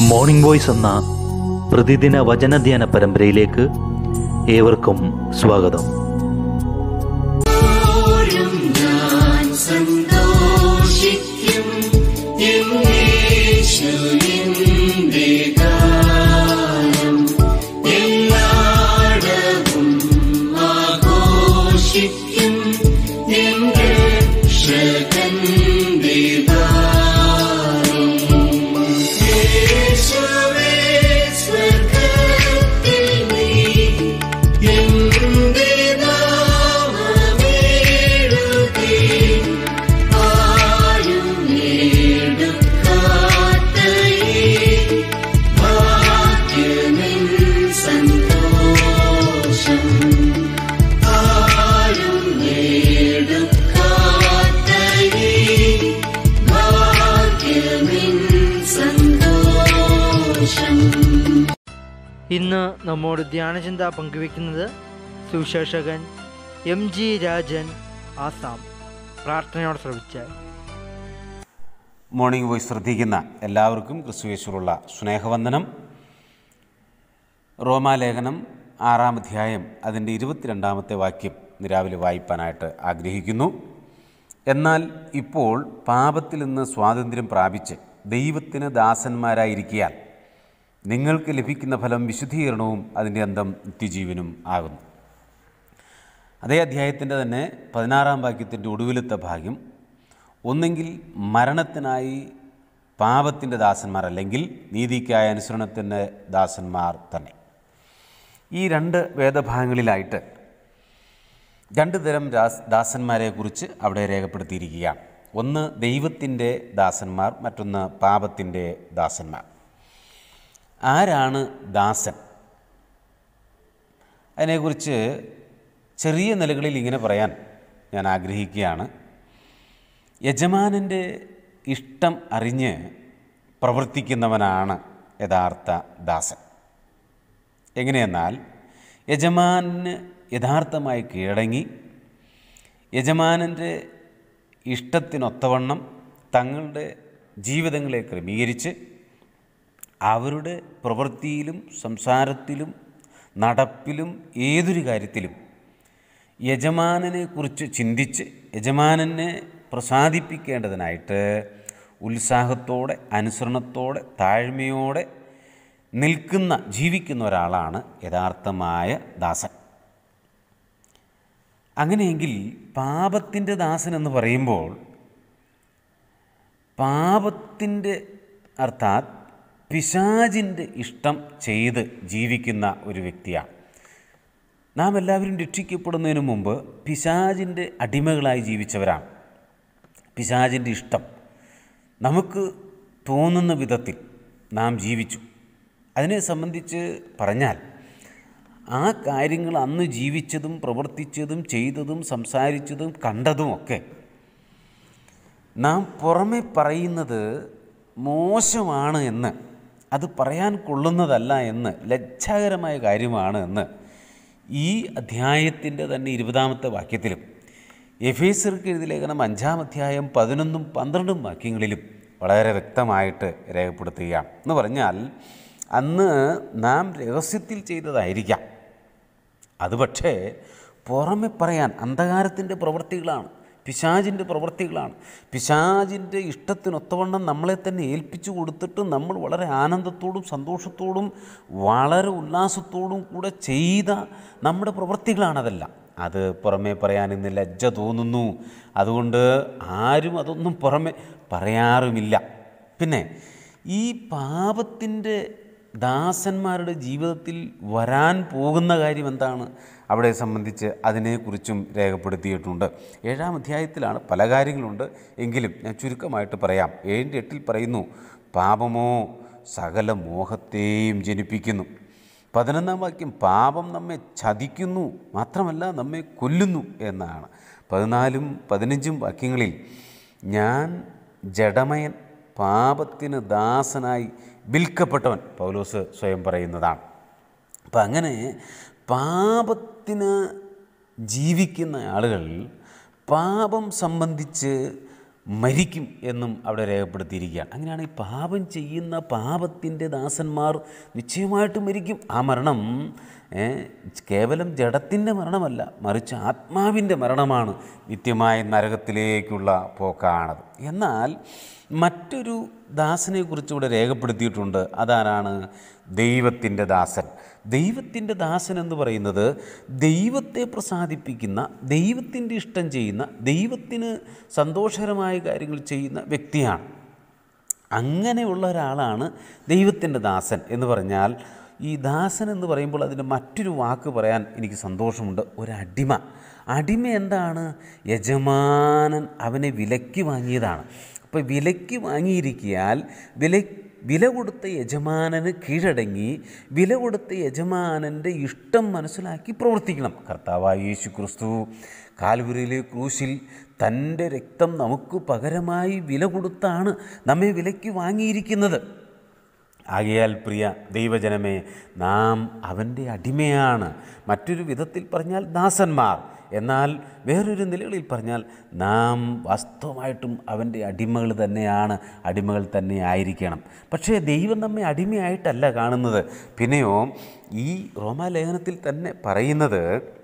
Morning voice എന്ന പ്രതിദിന വചനധ്യാന പരമ്പരയിലേക്ക് ഏവർക്കും സ്വാഗതം ഞാൻ സന്തോഷിക്കും എന്നേശുവിന്റെ ഗാനം എല്ലായിടവും ആഘോഷിക്കും എൻ രക്ഷകന്റെ ദാനം. യേശുവേ സ്വർഗ്ഗത്തിൽ നീ എന്റെ നാമമെഴുതി ആരും എടുക്കാത്ത ഈ ഭാഗ്യമെൻ സന്തോഷം ആരും എടുക്കാത്ത ഈ ഭാഗ്യമെൻ സന്തോഷം ഇന്ന് നമ്മോട് ധ്യാനചിന്ത പങ്കുവെക്കുന്നത് സുശേഷകൻ എം ജി രാജൻ ആസാം പ്രാർത്ഥനയോടെ ശ്രമിച്ചാൽ മോർണിംഗ് വോയിസ് ശ്രദ്ധിക്കുന്ന എല്ലാവർക്കും ക്രിസ്തുവേശ്വറുള്ള സ്നേഹവന്ദനം റോമാലേഖനം ആറാം അധ്യായം അതിൻ്റെ ഇരുപത്തിരണ്ടാമത്തെ വാക്യം ഇന്ന് രാവിലെ വായിപ്പാനായിട്ട് ആഗ്രഹിക്കുന്നു എന്നാൽ ഇപ്പോൾ പാപത്തിൽ നിന്ന് സ്വാതന്ത്ര്യം പ്രാപിച്ച് ദൈവത്തിന് ദാസന്മാരായിരിക്കിയാൽ നിങ്ങൾക്ക് ലഭിക്കുന്ന ഫലം വിശുദ്ധീകരണവും അതിൻ്റെ അന്തം നിത്യജീവനും ആകുന്നു അതേ അധ്യായത്തിൻ്റെ തന്നെ പതിനാറാം വാക്യത്തിൻ്റെ ഒടുവിലത്തെ ഭാഗ്യം ഒന്നെങ്കിൽ മരണത്തിനായി പാപത്തിൻ്റെ ദാസന്മാർ അല്ലെങ്കിൽ നീതിക്കായ അനുസരണത്തിൻ്റെ ദാസന്മാർ തന്നെ ഈ രണ്ട് വേദഭാഗങ്ങളിലായിട്ട് രണ്ട് തരം ദാസ് ദാസന്മാരെക്കുറിച്ച് അവിടെ രേഖപ്പെടുത്തിയിരിക്കുകയാണ് ഒന്ന് ദൈവത്തിൻ്റെ ദാസന്മാർ മറ്റൊന്ന് പാപത്തിൻ്റെ ദാസന്മാർ ആരാണ് ദാസൻ അതിനെക്കുറിച്ച് ചെറിയ നിലകളിൽ ഇങ്ങനെ പറയാൻ ഞാൻ ആഗ്രഹിക്കുകയാണ് യജമാനൻ്റെ ഇഷ്ടം അറിഞ്ഞ് പ്രവർത്തിക്കുന്നവനാണ് യഥാർത്ഥ ദാസൻ എങ്ങനെയെന്നാൽ യജമാനന് യഥാർത്ഥമായി കീഴടങ്ങി യജമാനൻ്റെ ഇഷ്ടത്തിനൊത്തവണ്ണം തങ്ങളുടെ ജീവിതങ്ങളെ ക്രമീകരിച്ച് അവരുടെ പ്രവൃത്തിയിലും സംസാരത്തിലും നടപ്പിലും ഏതൊരു കാര്യത്തിലും യജമാനനെക്കുറിച്ച് ചിന്തിച്ച് യജമാനനെ പ്രസാദിപ്പിക്കേണ്ടതിനായിട്ട് ഉത്സാഹത്തോടെ അനുസരണത്തോടെ താഴ്മയോടെ നിൽക്കുന്ന ജീവിക്കുന്ന ഒരാളാണ് യഥാർത്ഥമായ ദാസൻ അങ്ങനെയെങ്കിൽ പാപത്തിൻ്റെ ദാസൻ എന്ന് പറയുമ്പോൾ പാപത്തിൻ്റെ അർത്ഥാത് പിശാചിൻ്റെ ഇഷ്ടം ചെയ്ത് ജീവിക്കുന്ന ഒരു വ്യക്തിയാണ് നാം എല്ലാവരും രക്ഷിക്കപ്പെടുന്നതിന് മുമ്പ് പിശാചിൻ്റെ അടിമകളായി ജീവിച്ചവരാണ് പിശാചിൻ്റെ ഇഷ്ടം നമുക്ക് തോന്നുന്ന വിധത്തിൽ നാം ജീവിച്ചു അതിനെ സംബന്ധിച്ച് പറഞ്ഞാൽ ആ കാര്യങ്ങൾ അന്ന് ജീവിച്ചതും പ്രവർത്തിച്ചതും ചെയ്തതും സംസാരിച്ചതും കണ്ടതുമൊക്കെ നാം പുറമെ പറയുന്നത് മോശമാണ് എന്ന് അത് പറയാൻ കൊള്ളുന്നതല്ല എന്ന് ലജ്ജാകരമായ കാര്യമാണ് എന്ന് ഈ അധ്യായത്തിൻ്റെ തന്നെ ഇരുപതാമത്തെ വാക്യത്തിലും എഫേസർക്ക് എഴുതിയ ലേഖനം അഞ്ചാം അധ്യായം പതിനൊന്നും പന്ത്രണ്ടും വാക്യങ്ങളിലും വളരെ വ്യക്തമായിട്ട് രേഖപ്പെടുത്തുകയാണ് എന്ന് പറഞ്ഞാൽ അന്ന് നാം രഹസ്യത്തിൽ ചെയ്തതായിരിക്കാം അത് പക്ഷേ പുറമെ പറയാൻ അന്ധകാരത്തിൻ്റെ പ്രവൃത്തികളാണ് പിശാചിൻ്റെ പ്രവൃത്തികളാണ് പിശാചിൻ്റെ ഇഷ്ടത്തിനൊത്തവണ്ണം നമ്മളെ തന്നെ ഏൽപ്പിച്ചു കൊടുത്തിട്ട് നമ്മൾ വളരെ ആനന്ദത്തോടും സന്തോഷത്തോടും വളരെ ഉല്ലാസത്തോടും കൂടെ ചെയ്ത നമ്മുടെ പ്രവൃത്തികളാണതെല്ലാം അത് പുറമേ പറയാൻ ഇന്ന് ലജ്ജ തോന്നുന്നു അതുകൊണ്ട് ആരും അതൊന്നും പുറമെ പറയാറുമില്ല പിന്നെ ഈ പാപത്തിൻ്റെ ദാസന്മാരുടെ ജീവിതത്തിൽ വരാൻ പോകുന്ന കാര്യം എന്താണ് അവിടെ സംബന്ധിച്ച് അതിനെക്കുറിച്ചും രേഖപ്പെടുത്തിയിട്ടുണ്ട് ഏഴാം അധ്യായത്തിലാണ് പല കാര്യങ്ങളുണ്ട് എങ്കിലും ഞാൻ ചുരുക്കമായിട്ട് പറയാം ഏഴിൻ്റെ എട്ടിൽ പറയുന്നു പാപമോ സകല മോഹത്തെയും ജനിപ്പിക്കുന്നു പതിനൊന്നാം വാക്യം പാപം നമ്മെ ചതിക്കുന്നു മാത്രമല്ല നമ്മെ കൊല്ലുന്നു എന്നാണ് പതിനാലും പതിനഞ്ചും വാക്യങ്ങളിൽ ഞാൻ ജഡമയൻ പാപത്തിന് ദാസനായി വിൽക്കപ്പെട്ടവൻ പൗലോസ് സ്വയം പറയുന്നതാണ് അപ്പം അങ്ങനെ പാപത്തിന് ജീവിക്കുന്ന ആളുകൾ പാപം സംബന്ധിച്ച് മരിക്കും എന്നും അവിടെ രേഖപ്പെടുത്തിയിരിക്കുകയാണ് അങ്ങനെയാണ് ഈ പാപം ചെയ്യുന്ന പാപത്തിൻ്റെ ദാസന്മാർ നിശ്ചയമായിട്ടും മരിക്കും ആ മരണം ഏ, കേവലം ജഡത്തിൻ്റെ മരണമല്ല മറിച്ച് ആത്മാവിൻ്റെ മരണമാണ് നിത്യമായ നരകത്തിലേക്കുള്ള പോക്കാണത് എന്നാൽ മറ്റൊരു ദാസനെക്കുറിച്ച് ഇവിടെ രേഖപ്പെടുത്തിയിട്ടുണ്ട് അതാരാണ് ദൈവത്തിൻ്റെ ദാസൻ ദൈവത്തിൻ്റെ ദാസൻ എന്ന് പറയുന്നത് ദൈവത്തെ പ്രസാദിപ്പിക്കുന്ന ദൈവത്തിൻ്റെ ഇഷ്ടം ചെയ്യുന്ന ദൈവത്തിന് സന്തോഷകരമായ കാര്യങ്ങൾ ചെയ്യുന്ന വ്യക്തിയാണ് അങ്ങനെയുള്ള ഒരാളാണ് ദൈവത്തിൻ്റെ ദാസൻ എന്ന് പറഞ്ഞാൽ ഈ ദാസൻ എന്ന് പറയുമ്പോൾ അതിന് മറ്റൊരു വാക്ക് പറയാൻ എനിക്ക് സന്തോഷമുണ്ട് ഒരടിമ അടിമ എന്താണ് യജമാനൻ അവനെ വിലയ്ക്ക് വാങ്ങിയതാണ് അപ്പോൾ വിലയ്ക്ക് വാങ്ങിയിരിക്കിയാൽ വില വില കൊടുത്ത യജമാനന് കീഴടങ്ങി വില കൊടുത്ത യജമാനൻ്റെ ഇഷ്ടം മനസ്സിലാക്കി പ്രവർത്തിക്കണം കർത്താവായ യേശു ക്രിസ്തു കാൽവരിയിലെ ക്രൂശിൽ തൻ്റെ രക്തം നമുക്ക് പകരമായി വില കൊടുത്താണ് നമ്മെ വിലയ്ക്ക് വാങ്ങിയിരിക്കുന്നത് ആകയാൽ പ്രിയ ദൈവജനമേ നാം അവൻ്റെ അടിമയാണ് മറ്റൊരു വിധത്തിൽ പറഞ്ഞാൽ ദാസന്മാർ എന്നാൽ വേറൊരു നിലകളിൽ പറഞ്ഞാൽ നാം വാസ്തവമായിട്ടും അവൻ്റെ അടിമകൾ തന്നെയാണ് അടിമകൾ തന്നെ ആയിരിക്കണം പക്ഷേ ദൈവം നമ്മെ അടിമയായിട്ടല്ല കാണുന്നത് പിന്നെയോ ഈ റോമാലേഖനത്തിൽ തന്നെ പറയുന്നത്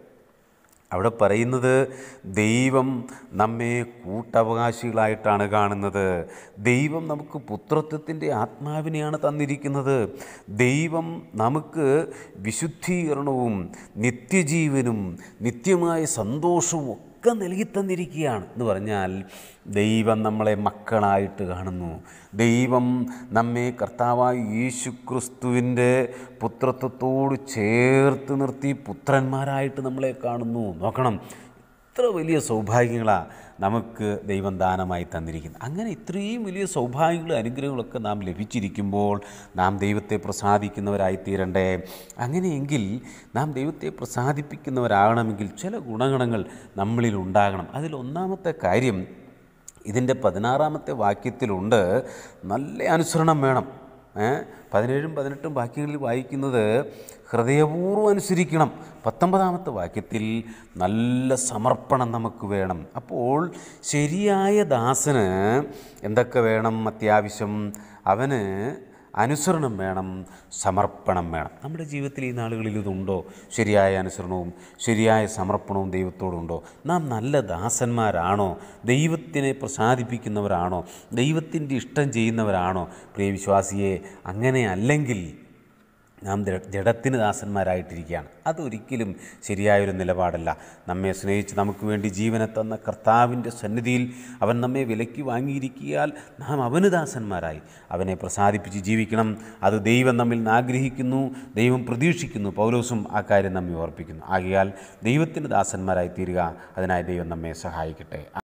അവിടെ പറയുന്നത് ദൈവം നമ്മെ കൂട്ടവകാശികളായിട്ടാണ് കാണുന്നത് ദൈവം നമുക്ക് പുത്രത്വത്തിൻ്റെ ആത്മാവിനെയാണ് തന്നിരിക്കുന്നത് ദൈവം നമുക്ക് വിശുദ്ധീകരണവും നിത്യജീവനും നിത്യമായ സന്തോഷവും ഒക്കെ നൽകി തന്നിരിക്കുകയാണ് എന്ന് പറഞ്ഞാൽ ദൈവം നമ്മളെ മക്കളായിട്ട് കാണുന്നു ദൈവം നമ്മെ കർത്താവായ യേശു ക്രിസ്തുവിൻ്റെ പുത്രത്വത്തോട് ചേർത്ത് നിർത്തി പുത്രന്മാരായിട്ട് നമ്മളെ കാണുന്നു നോക്കണം ഇത്ര വലിയ സൗഭാഗ്യങ്ങളാണ് നമുക്ക് ദൈവം ദാനമായി തന്നിരിക്കുന്നത് അങ്ങനെ ഇത്രയും വലിയ സൗഭാഗ്യങ്ങളും അനുഗ്രഹങ്ങളൊക്കെ നാം ലഭിച്ചിരിക്കുമ്പോൾ നാം ദൈവത്തെ പ്രസാദിക്കുന്നവരായി തീരണ്ടേ അങ്ങനെയെങ്കിൽ നാം ദൈവത്തെ പ്രസാദിപ്പിക്കുന്നവരാകണമെങ്കിൽ ചില ഗുണഗണങ്ങൾ നമ്മളിൽ ഉണ്ടാകണം അതിൽ ഒന്നാമത്തെ കാര്യം ഇതിൻ്റെ പതിനാറാമത്തെ വാക്യത്തിലുണ്ട് നല്ല അനുസരണം വേണം ഏ? പതിനേഴും പതിനെട്ടും വാക്യങ്ങളിൽ വായിക്കുന്നത് ഹൃദയപൂർവ്വം അനുസരിക്കണം പത്തൊമ്പതാമത്തെ വാക്യത്തിൽ നല്ല സമർപ്പണം നമുക്ക് വേണം അപ്പോൾ ശരിയായ ദാസന് എന്തൊക്കെ വേണം അത്യാവശ്യം അവന് അനുസരണം വേണം സമർപ്പണം വേണം നമ്മുടെ ജീവിതത്തിൽ ഈ നാളുകളിൽ ഇതുണ്ടോ ശരിയായ അനുസരണവും ശരിയായ സമർപ്പണവും ദൈവത്തോടുണ്ടോ നാം നല്ല ദാസന്മാരാണോ ദൈവത്തിനെ പ്രസാദിപ്പിക്കുന്നവരാണോ ദൈവത്തിൻ്റെ ഇഷ്ടം ചെയ്യുന്നവരാണോ പ്രിയ വിശ്വാസിയെ അങ്ങനെ അല്ലെങ്കിൽ നാം ജഡ- ജഡത്തിന് ദാസന്മാരായിട്ടിരിക്കുകയാണ് അതൊരിക്കലും ശരിയായൊരു നിലപാടല്ല നമ്മെ സ്നേഹിച്ച് നമുക്ക് വേണ്ടി ജീവനെ തന്ന കർത്താവിൻ്റെ സന്നിധിയിൽ അവൻ നമ്മെ വിലയ്ക്ക് വാങ്ങിയിരിക്കിയാൽ നാം അവന് ദാസന്മാരായി അവനെ പ്രസാദിപ്പിച്ച് ജീവിക്കണം അത് ദൈവം നമ്മിൽ നിന്ന് ആഗ്രഹിക്കുന്നു ദൈവം പ്രതീക്ഷിക്കുന്നു പൗലോസും ആ കാര്യം നമ്മെ ഓർപ്പിക്കുന്നു ആകയാൽ ദൈവത്തിന് ദാസന്മാരായി തീരുക അതിനായി ദൈവം നമ്മെ സഹായിക്കട്ടെ